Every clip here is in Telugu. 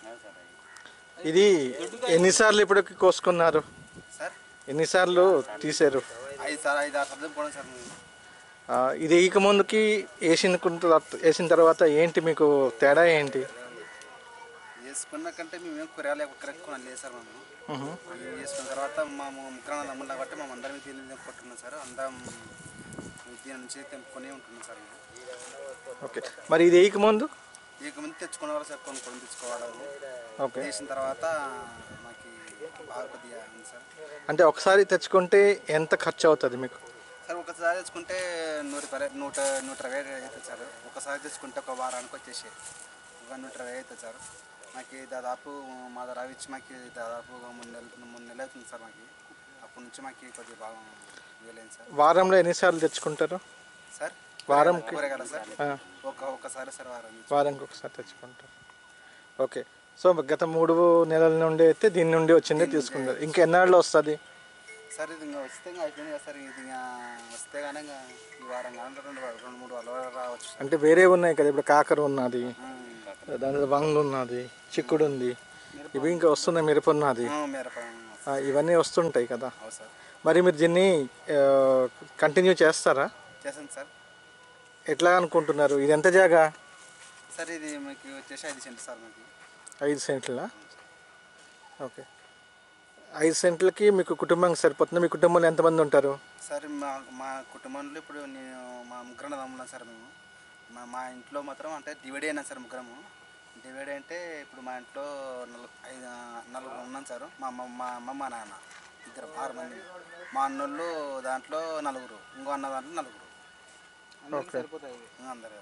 ఇది ఎన్నిసార్లు ఇప్పటికి కోసుకున్నారు సార్ ఎన్నిసార్లు తీశారు ఐదు సార్ ఐదు ఆరు సార్లు పోవడం సార్ మేము ఆ, ఇది వేయక ముందుకి వేసిన తర్వాత- వేసిన తర్వాత ఏంటి మీకు తేడా ఏంటి వేసుకున్న కంటే మేము ఏం కూరగాయలు ఒక్కరికి కొనాలి లేదు సార్ మేము మ్హూ. ఇది వేసుకున్న తర్వాత మా ముగ్గురు నమ్ములు కాబట్టి మేము అందరం దీన్ని కొట్టున్నాం సార్ అందరం దీని నుంచి తెంపుకొని ఉంటున్నాం సార్ మేము ఓకే మరి ఇది వేయక ముందు ఇక ముందు తెచ్చుకోవాలి సార్ కొన్ని కొన్ని తెచ్చుకోవాలి ఓకే వేసిన తర్వాత మాకు బాగా కొద్దిగా ఉంది సార్ అంటే ఒకసారి తెచ్చుకుంటే ఎంత ఖర్చు అవుతుంది మీకు సార్ ఒకసారి తెచ్చుకుంటే నూట పరి నూట నూట ఇరవై అవుతుంది సార్ ఒకసారి తెచ్చుకుంటే ఒక వారానికి వచ్చేసి ఒక నూట ఇరవై అవుతుంది సార్ మాకు దాదాపు మా ధర ఇచ్చి మాకు దాదాపు ఒక మూడు నెలలు మూడు నెలలు అవుతుంది సార్ మాకు అప్పటి నుంచి మాకు కొద్దిగా బాగా వీలైంది సార్ వారంలో ఎన్నిసార్లు తెచ్చుకుంటారు సార్ వారంకి కూరగాయల సార్ ఆ, ఒక ఒక్కసారి సార్ వారం వారానికి ఒకసారి తెచ్చుకుంటారు ఓకే సో గత మూడు నెలల నుండి అయితే దీని నుండి వచ్చిందే తీసుకుంటారు ఇంకా ఎన్నాళ్ళు వస్తుంది సార్ ఇది ఇంకా వస్తే ఇంకా అయిపోయింది కదా సార్ ఇది ఇంకా వస్తే కానీ ఇంకా ఈ వారం కానీ రెండు వారాలు- రెండు మూడు వారాలు రావచ్చు సార్ అంటే వేరే ఉన్నాయి కదా ఇప్పుడు కాకర ఉన్నది ఉమ్. దాంట్లో వంగ ఉన్నది చిక్కుడు ఉంది ఇవి ఇంకా వస్తున్నాయి మిరప ఉన్నది ఆ, మిరప ఆ, ఇవన్నీ వస్తుంటాయి కదా అవును సార్ మరి మీరు దీన్ని కంటిన్యూ చేస్తారా చేసాను సార్ ఎట్లా అనుకుంటున్నారు ఇది ఎంత జాగా సార్ ఇది మీకు వచ్చేసి ఐదు సెంట్లు సార్ మీకు ఐదు సెంట్ల ఓకే ఐదు సెంట్లకి మీకు కుటుంబానికి సరిపోతుంది మీ కుటుంబంలో ఎంతమంది ఉంటారు సార్ మా మా కుటుంబంలో ఇప్పుడు నేను మా ముగ్గురు అన్నదమ్ములం సార్ మేము మా మా ఇంట్లో మాత్రం అంటే డివైడ్ అయినా సార్ ముగ్గురము డివైడ్ అంటే ఇప్పుడు మా ఇంట్లో నలు ఐదు నలుగురు ఉన్నాం సార్ మా అమ్మ మా అమ్మ మా నాన్న ఇద్దరు ఆరు మంది మా అన్నోళ్ళు దాంట్లో నలుగురు ఇంకో అన్న దాంట్లో నలుగురు అందరికి సరిపోతాయి ఇంకా అందరు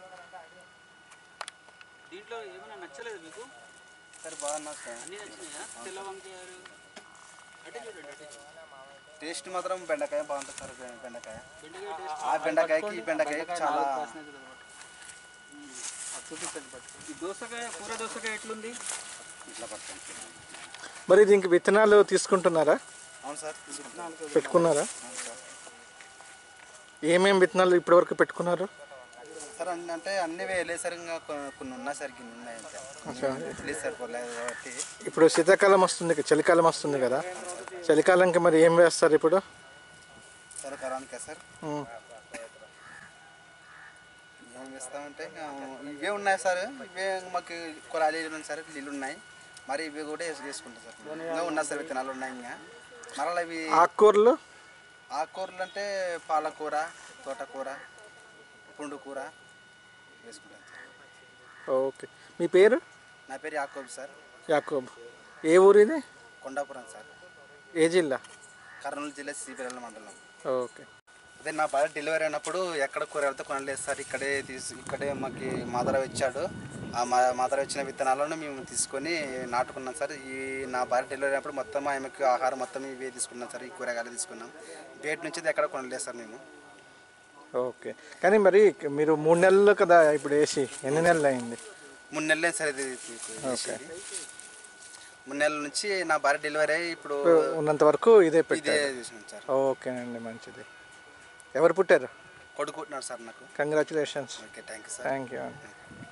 దీంట్లో ఏమైనా నచ్చలేదు మీకు సార్ బాగున్నా సార్ అన్నీ నచ్చినాయా తెల్ల వంకాయలు అంటే చూడండి అంటే టేస్ట్ మాత్రం బెండకాయ బాగుంటుంది సార్ బె- బెండకాయ బెండకాయ టేస్ట్ ఆ బెండకాయకి ఈ బెండకాయ చాలా చూపించండి పట్టు ఈ దోసకాయ కూర దోసకాయ ఎట్లుంది ఇట్లా పడుతుంది మరి దీనికి విత్తనాలు తీసుకుంటున్నారా అవును సార్ తీసుకుంటున్నాను పెట్టుకున్నారా అవును సార్ ఏమేం విత్తనాలు ఇప్పటివరకు పెట్టుకున్నారు సార్ అన్ని అంటే అన్ని వేయలేదు సార్ ఇంకా కొ- కొన్ని ఉన్నాయి సార్ కింద ఉన్నాయి అంతే లేదు సార్ పోలేదు కాబట్టి ఇప్పుడు శీతాకాలం వస్తుంది కదా, చలికాలం వస్తుంది కదా చలికాలంకి మరి ఏం వేస్తారు ఇప్పుడు సరకరానికే సార్ ఉమ్. ఏం వేస్తామంటే ఇంకా ఇవే ఉన్నాయి సార్ ఇవే మాకు కొరాలి ఉన్నాయి సార్ నీళ్ళు ఉన్నాయి మరి ఇవి కూడా వేసి వేసుకుంటాం సార్ ఇంకా ఉన్నాయి సార్ విత్తనాలు ఉన్నాయి ఇంకా మరలా ఇవి ఆకుకూరలు ఆకుకూరలు అంటే పాలకూర తోటకూర పుండు కూర వేసుకుంటాం సార్ ఓకే మీ పేరు నా పేరు యాకోబ్ సార్ యాకోబ్ ఏ ఊరు ఇది కొండాపురం సార్ ఏ జిల్లా కర్నూలు జిల్లా సిపిఎల్ మండలం ఓకే అదే నా భార్య డెలివరీ అయినప్పుడు ఎక్కడ కూరగాయలతో కొనలేదు సార్ ఇక్కడే తీసి ఇక్కడే మాకు మాదర ఇచ్చాడు ఆ మా మాదర ఇచ్చిన విత్తనాలను మేము తీసుకొని నాటుకున్నాం సార్ ఈ నా భార్య డెలివరీ అయినప్పుడు మొత్తం ఆమెకు ఆహారం మొత్తం ఇవే తీసుకున్నాం సార్ ఈ కూరగాయలు తీసుకున్నాం బయట నుంచి అయితే ఎక్కడ కొనలేదు సార్ మేము ఓకే కానీ మరి మీరు మూడు నెలలు కదా ఇప్పుడు వేసి ఎన్ని నెలలు అయింది మూడు నెలలే సార్ ఇది చేసేది. మూడు నెలల నుంచి నా భార్య డెలివరీ అయ్యి ఇప్పుడు ఉన్నంత వరకు ఇదే ఇదే పెట్టారు చేసినాం సార్ ఓకేనండి మంచిది ఎవరు పుట్టారు కొడుకుంటున్నాడు సార్ నాకు congratulations okay thank you sir thank you అండి